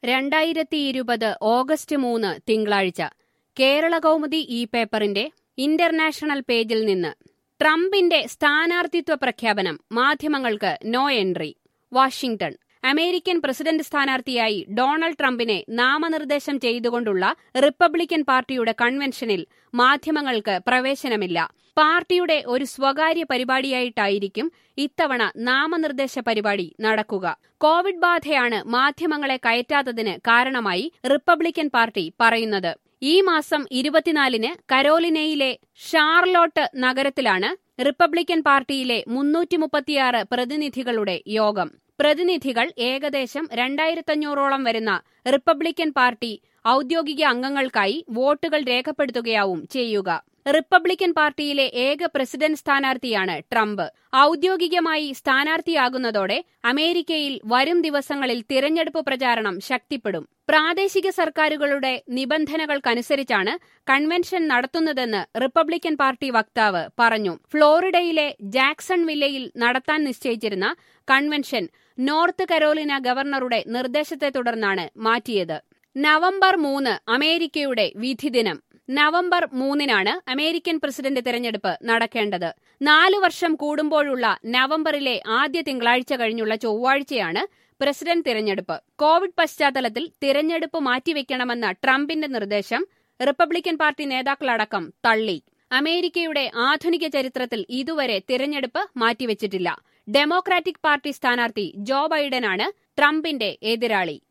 രണ്ടായിരത്തി ഇരുപത് ഓഗസ്റ്റ് മൂന്ന് തിങ്കളാഴ്ച കേരള കൗമുദി ഈ പേപ്പറിന്റെ ഇന്റർനാഷണൽ പേജിൽ നിന്ന് ട്രംപിന്റെ സ്ഥാനാർത്ഥിത്വ പ്രഖ്യാപനം മാധ്യമങ്ങൾക്ക് no entry Washington American president സ്ഥാനാർത്ഥിയായി ഡൊണാൾഡ് ട്രംപിനെ നാമനിർദ്ദേശം ചെയ്തുകൊണ്ടുള്ള റിപ്പബ്ലിക്കൻ പാർട്ടിയുടെ കൺവെൻഷനിൽ മാധ്യമങ്ങൾക്ക് പ്രവേശനമില്ല പാർട്ടിയുടെ ഒരു സ്വകാര്യ പരിപാടിയായിട്ടായിരിക്കും ഇത്തവണ നാമനിർദ്ദേശ പരിപാടി നടക്കുക കോവിഡ് ബാധയാണ് മാധ്യമങ്ങളെ കയറ്റാത്തതിന് കാരണമായി റിപ്പബ്ലിക്കൻ പാർട്ടി പറയുന്നത് ഈ മാസം ഇരുപത്തിനാലിന് കരോലിനയിലെ ഷാർലോട്ട് നഗരത്തിലാണ് റിപ്പബ്ലിക്കൻ പാർട്ടിയിലെ മുന്നൂറ്റി മുപ്പത്തിയാറ് പ്രതിനിധികളുടെ യോഗം പ്രതിനിധികൾ ഏകദേശം രണ്ടായിരത്തഞ്ഞൂറോളം വരുന്ന റിപ്പബ്ലിക്കൻ പാർട്ടി ഔദ്യോഗിക അംഗങ്ങൾക്കായി വോട്ടുകൾ രേഖപ്പെടുത്തുകയാവും ചെയ്യുക റിപ്പബ്ലിക്കൻ പാർട്ടിയിലെ ഏക പ്രസിഡന്റ് സ്ഥാനാർത്ഥിയാണ് ട്രംപ് ഔദ്യോഗികമായി സ്ഥാനാർത്ഥിയാകുന്നതോടെ അമേരിക്കയിൽ വരും ദിവസങ്ങളിൽ തിരഞ്ഞെടുപ്പ് പ്രചാരണം ശക്തിപ്പെടും പ്രാദേശിക സർക്കാരുകളുടെ നിബന്ധനകൾക്കനുസരിച്ചാണ് കൺവെൻഷൻ നടത്തുന്നതെന്ന് റിപ്പബ്ലിക്കൻ പാർട്ടി വക്താവ് പറഞ്ഞു ഫ്ലോറിഡയിലെ ജാക്സൺ വില്ലയിൽ നടത്താൻ നിശ്ചയിച്ചിരുന്ന കൺവെൻഷൻ നോർത്ത് കരോലിന ഗവർണറുടെ നിർദ്ദേശത്തെ തുടർന്നാണ് മാറ്റിയത് നവംബർ മൂന്ന് അമേരിക്കയുടെ വിധിദിനം നവംബർ മൂന്നിനാണ് അമേരിക്കൻ പ്രസിഡന്റ് തെരഞ്ഞെടുപ്പ് നടക്കേണ്ടത് നാലു വർഷം കൂടുമ്പോഴുള്ള നവംബറിലെ ആദ്യ തിങ്കളാഴ്ച കഴിഞ്ഞുള്ള ചൊവ്വാഴ്ചയാണ് പ്രസിഡന്റ് തിരഞ്ഞെടുപ്പ് കോവിഡ് പശ്ചാത്തലത്തിൽ തിരഞ്ഞെടുപ്പ് മാറ്റിവെക്കണമെന്ന ട്രംപിന്റെ നിർദ്ദേശം റിപ്പബ്ലിക്കൻ പാർട്ടി നേതാക്കളടക്കം തള്ളി അമേരിക്കയുടെ ആധുനിക ചരിത്രത്തിൽ ഇതുവരെ തിരഞ്ഞെടുപ്പ് മാറ്റിവെച്ചിട്ടില്ല ഡെമോക്രാറ്റിക് പാർട്ടി സ്ഥാനാർത്ഥി ജോ ബൈഡനാണ് ട്രംപിന്റെ എതിരാളി